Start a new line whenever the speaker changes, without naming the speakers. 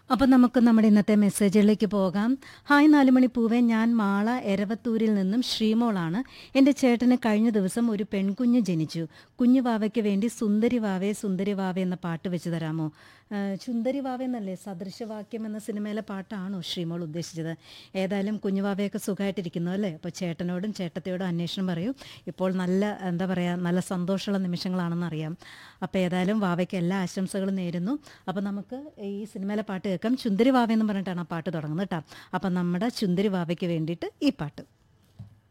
അപ്പം നമുക്ക് നമ്മുടെ ഇന്നത്തെ മെസ്സേജുകളിലേക്ക് പോകാം ഹായ് നാലുമണി പൂവെ ഞാൻ മാള എരവത്തൂരിൽ നിന്നും ശ്രീമോളാണ് എൻ്റെ ചേട്ടന് കഴിഞ്ഞ ദിവസം ഒരു പെൺകുഞ്ഞ് ജനിച്ചു കുഞ്ഞു വാവയ്ക്ക് വേണ്ടി സുന്ദരി വാവേ സുന്ദരി വാവേ എന്ന പാട്ട് വെച്ച് തരാമോ ആ, ചുന്ദരി വാവ എന്നല്ലേ സദൃശവാക്യം എന്ന സിനിമയിലെ പാട്ടാണോ ശ്രീമോൾ ഉദ്ദേശിച്ചത് ഏതായാലും കുഞ്ഞുവാവയൊക്കെ സുഖമായിട്ടിരിക്കുന്നു അല്ലേ അപ്പോൾ ചേട്ടനോടും ചേട്ടത്തിയോടും അന്വേഷണം പറയൂ ഇപ്പോൾ നല്ല എന്താ പറയുക നല്ല സന്തോഷമുള്ള നിമിഷങ്ങളാണെന്ന് അറിയാം അപ്പോൾ ഏതായാലും വാവയ്ക്ക് എല്ലാ ആശംസകളും നേരുന്നു അപ്പോൾ നമുക്ക് ഈ സിനിമയിലെ പാട്ട് കേൾക്കാം ചുന്ദരി വാവ എന്ന് പറഞ്ഞിട്ടാണ് ആ പാട്ട് തുടങ്ങുന്നത് കേട്ടോ അപ്പം നമ്മുടെ ചുന്ദരി വാവയ്ക്ക് വേണ്ടിയിട്ട് ഈ പാട്ട്